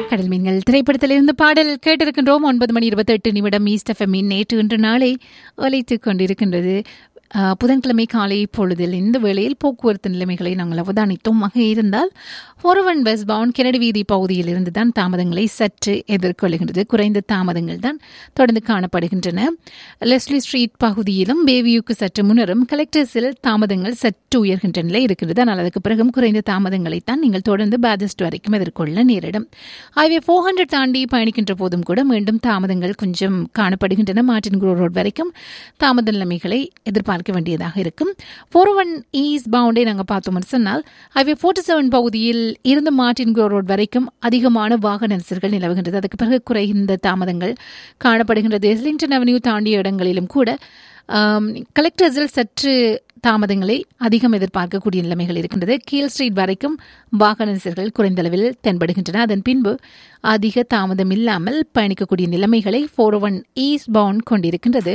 கடல் மீன்கள் திரைப்படத்திலிருந்து பாடல் கேட்டிருக்கின்றோம் ஒன்பது மணி இருபத்தெட்டு நிமிடம் ஈஸ்ட் எஃப்எம்மின் நேற்று இன்று நாளை ஒலைத்துக் கொண்டிருக்கின்றது ஆஹ், புதன்கிழமை காலை பொழுதில் இந்த வேளையில் போக்குவரத்து நிலைமைகளை நாங்கள் அவதானித்தோம் ஆக இருந்தால் ஒருவன் பஸ் பவுன் கெனடி வீதி பகுதியில் இருந்து தான் தாமதங்களை சற்று எதிர்கொள்கின்றது குறைந்த தாமதங்கள் தான் தொடர்ந்து காணப்படுகின்றன லெஸ்லி ஸ்ட்ரீட் பகுதியிலும் பேவியூக்கு சற்று முன்னரும் கலெக்டர்ஸில் தாமதங்கள் சற்று உயர்கின்ற நிலை இருக்கின்றது ஆனால் அதுக்கு பிறகும் குறைந்த தாமதங்களை தான் நீங்கள் தொடர்ந்து பேதஸ்ட் வரைக்கும் எதிர்கொள்ள நேரிடும் ஹைவே ஃபோர் ஹண்ட்ரட் தாண்டி பயணிக்கின்ற போதும் கூட மீண்டும் தாமதங்கள் கொஞ்சம் காணப்படுகின்றன மார்டின் குரோ ரோட் வரைக்கும் தாமத நிலைமைகளை எதிர்பார்க்க வேண்டியதாக இருக்கும் ஃபோர் ஒன் ஈஸ்ட் பவுண்டை நாங்கள் பார்த்தோம்னு சொன்னால் ஹைவே ஃபோர்ட்டி செவன் பகுதியில் இருந்து மார்டின் குரோ ரோட் வரைக்கும் அதிகமான வாகன நெரிசல்கள் நிலவுகின்றது அதுக்கு பிறகு குறைந்த தாமதங்கள் காணப்படுகின்றது எஸ்லிங்டன் அவென்யூ தாண்டிய இடங்களிலும் கூட கலெக்டர்ஸில் சற்று தாமதங்களை அதிகம் எதிர்பார்க்கக்கூடிய நிலைமைகள் இருக்கின்றது கீழ் ஸ்ட்ரீட் வரைக்கும் வாகன நெரிசல்கள் குறைந்த அளவில் தென்படுகின்றன அதன் பின்பு அதிக தாமதம் இல்லாமல் பயணிக்கக்கூடிய நிலைமைகளை ஃபோர் ஒன் ஈஸ்ட் பவுண்ட் கொண்டிருக்கின்றது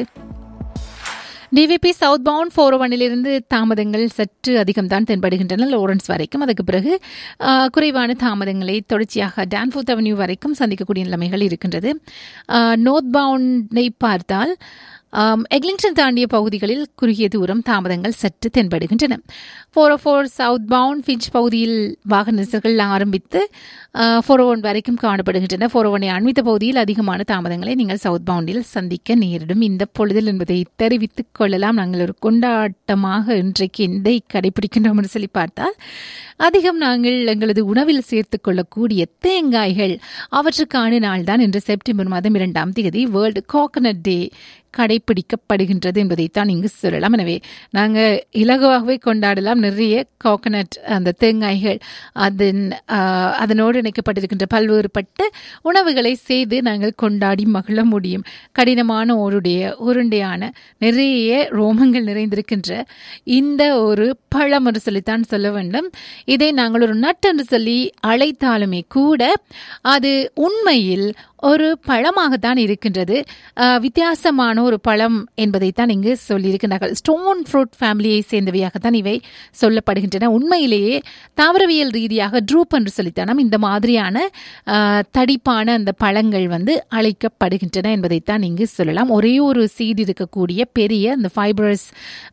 டிவிபி சவுத் பவுண்ட் ஃபோர் ஒனிலிருந்து தாமதங்கள் சற்று அதிகம்தான் தென்படுகின்றன லோரன்ஸ் வரைக்கும் அதுக்கு பிறகு ஆஹ், குறைவான தாமதங்களை தொடர்ச்சியாக டான்ஃபோர்த் அவென்யூ வரைக்கும் சந்திக்கக்கூடிய நிலைமைகள் இருக்கின்றது நோர்த் பவுண்டை பார்த்தால் ஆம், எக்லிங்டன் தாண்டிய பகுதிகளில் குறுகிய தூரம் தாமதங்கள் சற்று தென்படுகின்றன four four south bound Finch பகுதியில் வாகன நெரிசல்கள் ஆரம்பித்து ஃபோர் ஒன் வரைக்கும் காணப்படுகின்றன ஃபோர் ஒனை அண்மித்த பகுதியில் அதிகமான தாமதங்களை நீங்கள் சவுத் பவுண்டில் சந்திக்க நேரிடும் இந்த பொழுதில் என்பதை தெரிவித்துக் கொள்ளலாம் நாங்கள் ஒரு கொண்டாட்டமாக இன்றைக்கு எந்தை கடைபிடிக்கின்றோம் என்று சொல்லி பார்த்தால் அதிகம் நாங்கள் எங்களது உணவில் சேர்த்துக் கொள்ளக்கூடிய தேங்காய்கள் அவற்றுக்கான நாள்தான் இன்று செப்டம்பர் மாதம் இரண்டாம் தேதி வேர்ல்டு கோகனட் டே கடைபிடிக்கப்படுகின்றது என்பதைத்தான் இங்கு சொல்லலாம் எனவே நாங்கள் இலகுவாகவே கொண்டாடலாம் நிறைய கோகனட் அந்த தேங்காய்கள் அதன் ஆஹ், அதனோடு இணைக்கப்பட்டிருக்கின்ற பல்வேறுபட்ட உணவுகளை செய்து நாங்கள் கொண்டாடி மகிழ முடியும் கடினமான ஓருடைய உருண்டையான நிறைய ரோமங்கள் நிறைந்திருக்கின்ற இந்த ஒரு பழம் என்று சொல்லித்தான் சொல்ல வேண்டும் இதை நாங்கள் ஒரு நட் என்று சொல்லி அழைத்தாலுமே கூட அது உண்மையில் ஒரு பழமாகத்தான் இருக்கின்றது ஆஹ், வித்தியாசமான ஒரு பழம் என்பதைத்தான் இங்கு சொல்லியிருக்கிறார்கள் ஸ்டோன் ஃப்ரூட் ஃபேமிலியை சேர்ந்தவையாகத்தான் இவை சொல்லப்படுகின்றன உண்மையிலேயே தாவரவியல் ரீதியாக ட்ரூப் என்று சொல்லித்தான் இந்த மாதிரியான ஆஹ், தடிப்பான அந்த பழங்கள் வந்து அழைக்கப்படுகின்றன என்பதைத்தான் இங்கு சொல்லலாம் ஒரே ஒரு சீடு இருக்கக்கூடிய பெரிய அந்த ஃபைபரஸ்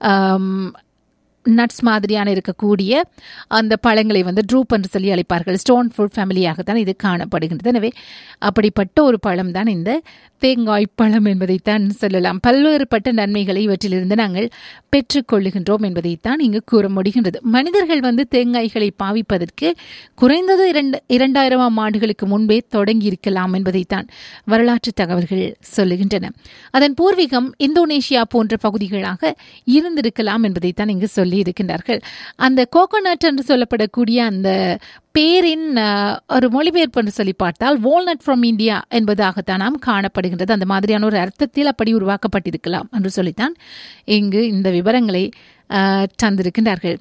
நட்ஸ் மாதிரியான இருக்கக்கூடிய அந்த பழங்களை வந்து ட்ரூப் என்று சொல்லி அழைப்பார்கள் ஸ்டோன் ஃப்ரூட் ஃபேமிலியாகத்தான் இது காணப்படுகின்றது எனவே அப்படிப்பட்ட ஒரு பழம் தான் இந்த தேங்காய் பழம் என்பதைத்தான் சொல்லலாம் பல்வேறுபட்ட நன்மைகளை இவற்றிலிருந்து நாங்கள் பெற்றுக்கொள்ளுகின்றோம் என்பதைத்தான் இங்கு கூற முடிகின்றது மனிதர்கள் வந்து தேங்காய்களை பாவிப்பதற்கு குறைந்தது இரண்டு இரண்டாயிரமாம் ஆண்டுகளுக்கு முன்பே தொடங்கி இருக்கலாம் என்பதைத்தான் வரலாற்று தகவல்கள் சொல்லுகின்றன அதன் பூர்வீகம் இந்தோனேஷியா போன்ற பகுதிகளாக இருந்திருக்கலாம் என்பதைத்தான் இங்கு சொல்லி இருக்கின்றார்கள் அந்த கோகோனட் என்று சொல்லப்படக்கூடிய அந்த பேரின் அஹ், ஒரு மொழிபெயர்ப்பு என்று சொல்லி பார்த்தால் வால்நட் ஃப்ரம் இந்தியா என்பதாகத்தான் நாம் காணப்படுகின்றது அந்த மாதிரியான ஒரு அர்த்தத்தில் அப்படி உருவாக்கப்பட்டிருக்கலாம் என்று சொல்லித்தான் இங்கு இந்த விவரங்களை அஹ், தந்திருக்கின்றார்கள்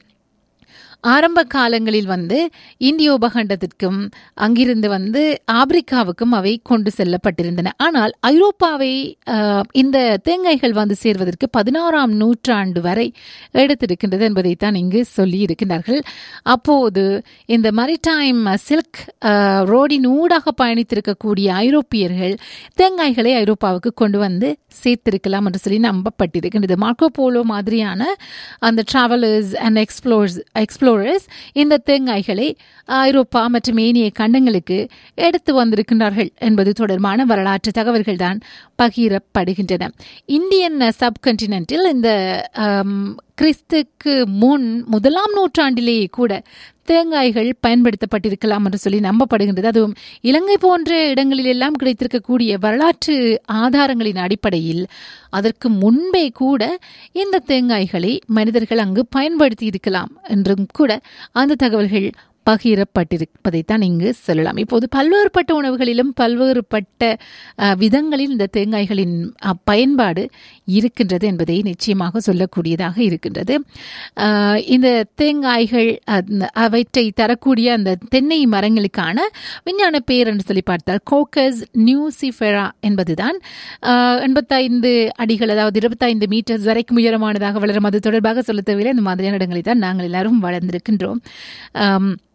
ஆரம்ப காலங்களில் வந்து இந்திய உபகண்டத்திற்கும் அங்கிருந்து வந்து ஆப்பிரிக்காவுக்கும் அவை கொண்டு செல்லப்பட்டிருந்தன ஆனால் ஐரோப்பாவை ஆஹ், இந்த தேங்காய்கள் வந்து சேர்வதற்கு பதினாறாம் நூற்றாண்டு வரை எடுத்திருக்கின்றது என்பதைத்தான் இங்கு சொல்லி இருக்கின்றார்கள் அப்போது இந்த மரிடைம் சில்க் ரோடின் ஊடாக பயணித்திருக்கக்கூடிய ஐரோப்பியர்கள் தேங்காய்களை ஐரோப்பாவுக்கு கொண்டு வந்து சேர்த்திருக்கலாம் என்று சொல்லி நம்பப்பட்டிருக்கின்றது மார்க்கோ போலோ மாதிரியான அந்த டிராவலர்ஸ் அண்ட் எக்ஸ்ப்ளோர்ஸ் எக்ஸ்ப்ளோரர்ஸ் இந்த தேங்காய்களை ஐரோப்பா மற்றும் ஏனைய கண்டங்களுக்கு எடுத்து வந்திருக்கின்றார்கள் என்பது தொடர்பான வரலாற்று தகவல்கள் தான் பகிரப்படுகின்றன இந்தியன் சப்கண்டினென்டில் இந்த ஆம், கிறிஸ்துக்கு முன் முதலாம் நூற்றாண்டிலேயே கூட தேங்காய்கள் பயன்படுத்தப்பட்டிருக்கலாம் என்று சொல்லி நம்பப்படுகின்றது அதுவும் இலங்கை போன்ற இடங்களில் எல்லாம் கிடைத்திருக்கக்கூடிய வரலாற்று ஆதாரங்களின் அடிப்படையில் அதற்கு முன்பே கூட இந்த தேங்காய்களை மனிதர்கள் அங்கு பயன்படுத்தி இருக்கலாம் என்றும் கூட அந்த தகவல்கள் பகிரப்பட்டிருப்பதைத்தான் இங்கு சொல்லலாம் இப்போது பல்வேறுபட்ட உணவுகளிலும் பல்வேறுபட்ட அஹ், விதங்களில் இந்த தேங்காய்களின் அஹ், பயன்பாடு இருக்கின்றது என்பதை நிச்சயமாக சொல்லக்கூடியதாக இருக்கின்றது அஹ், இந்த தேங்காய்கள் அந்த- அவற்றை தரக்கூடிய அந்த தென்னை மரங்களுக்கான விஞ்ஞான பேர் என்று சொல்லி பார்த்தால் கோக்கஸ் நியூசிஃபெரா என்பதுதான் அஹ், எண்பத்தைந்து அடிகள் அதாவது இருபத்தைந்து மீட்டர்ஸ் வரைக்கும் உயரமானதாக வளரும் அது தொடர்பாக சொல்ல தேவையில்லை இந்த மாதிரியான இடங்களில் தான் நாங்கள் எல்லாரும் வளர்ந்திருக்கின்றோம் ஆம்,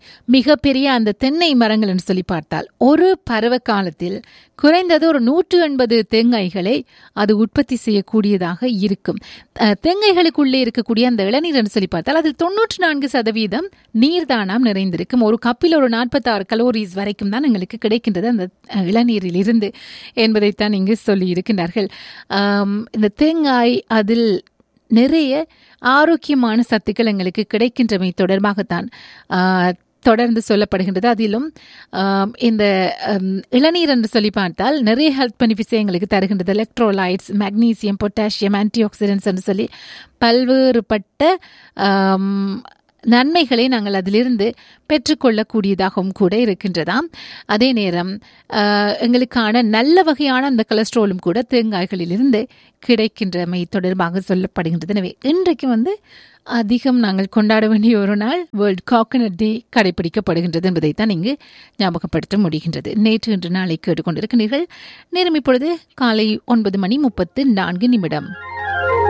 மிகப்பெரிய அந்த தென்னை மரங்கள் என்று சொல்லி பார்த்தால் ஒரு பருவ காலத்தில் குறைந்தது ஒரு நூற்று எண்பது தேங்காய்களை அது உற்பத்தி செய்யக்கூடியதாக இருக்கும் அஹ், தேங்காய்களுக்குள்ளே இருக்கக்கூடிய அந்த இளநீர் என்று சொல்லி பார்த்தால் அதில் தொன்னூற்றி நான்கு சதவீதம் நீர்தானாம் நிறைந்திருக்கும் ஒரு கப்பில் ஒரு நாற்பத்தாறு கலோரிஸ் வரைக்கும் தான் எங்களுக்கு கிடைக்கின்றது அந்த அஹ், இளநீரில் இருந்து என்பதைத்தான் இங்கு சொல்லி இருக்கின்றார்கள் ஆம், இந்த தேங்காய் அதில் நிறைய ஆரோக்கியமான சத்துக்கள் எங்களுக்கு கிடைக்கின்றமை தொடர்பாகத்தான் ஆ, தொடர்ந்து சொல்லப்படுகின்றது அதிலும் ஆம், இந்த அம், இளநீர் என்று சொல்லி பார்த்தால் நிறைய ஹெல்த் பெனிஃபிட்ஸை எங்களுக்கு தருகின்றது எலக்ட்ரோலைட்ஸ் மெக்னீசியம் பொட்டாசியம் ஆன்டிஆக்சிடென்ட்ஸ் என்று சொல்லி பல்வேறுபட்ட ஆம், நன்மைகளை நாங்கள் அதிலிருந்து பெற்றுக்கொள்ளக்கூடியதாகவும் கூட இருக்கின்றதாம் அதே நேரம் ஆஹ், எங்களுக்கான நல்ல வகையான அந்த கொலஸ்ட்ராலும் கூட தேங்காய்களிலிருந்து கிடைக்கின்றமை தொடர்பாக சொல்லப்படுகின்றது எனவே இன்றைக்கு வந்து அதிகம் நாங்கள் கொண்டாட வேண்டிய ஒரு நாள் வேர்ல்ட் காக்கனட் டே கடைபிடிக்கப்படுகின்றது என்பதைத்தான் இங்கு ஞாபகப்படுத்த முடிகின்றது நேற்று இன்று நாளை கேட்டுக்கொண்டிருக்கிறீர்கள் நேரம் இப்பொழுது காலை ஒன்பது மணி முப்பத்து நான்கு நிமிடம்